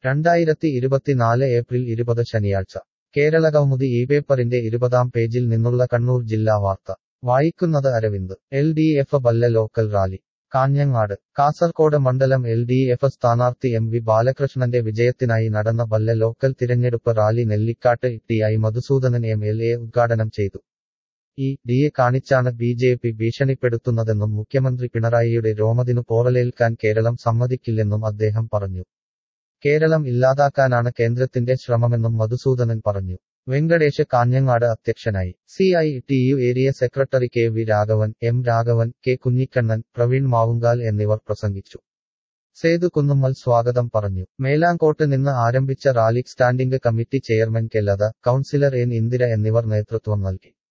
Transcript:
രണ്ടായിരത്തി ഇരുപത്തിനാല് ഏപ്രിൽ ഇരുപത് ശനിയാഴ്ച കേരളകൗമുദി ഈ പേപ്പറിന്റെ ഇരുപതാം പേജിൽ നിന്നുള്ള കണ്ണൂർ ജില്ലാ വാർത്ത വായിക്കുന്നത് Aravind L D F Bella local rally Kanhangad Kasaragod മണ്ഡലം എൽ ഡി എഫ് സ്ഥാനാർത്ഥി എം വി ബാലകൃഷ്ണന്റെ വിജയത്തിനായി നടന്ന ബല്ല ലോക്കൽ തിരഞ്ഞെടുപ്പ് rally Nellikkatt T I Madhusoodanan M L A ഉദ്ഘാടനം ചെയ്തു ഈ ഡിയെ കാണിച്ചാണ് ബി ജെ പി ഭീഷണിപ്പെടുത്തുന്നതെന്നും മുഖ്യമന്ത്രി പിണറായിയുടെ രോമതിനു പോറലേൽക്കാൻ കേരളം സമ്മതിക്കില്ലെന്നും അദ്ദേഹം പറഞ്ഞു കേരളം ഇല്ലാതാക്കാനാണ് കേന്ദ്രത്തിന്റെ ശ്രമമെന്നും മധുസൂദനൻ പറഞ്ഞു വെങ്കടേഷ് കാഞ്ഞങ്ങാട് അധ്യക്ഷനായി C I T U area secretary K V Raghavan M Raghavan K Kunhikannan Praveen Mavungal എന്നിവർ പ്രസംഗിച്ചു സേതു കുന്നുമ്മൽ സ്വാഗതം പറഞ്ഞു മേലാങ്കോട്ട് നിന്ന് ആരംഭിച്ച rally standing committee chairman K Latha councillor N Indira എന്നിവർ നേതൃത്വം നൽകി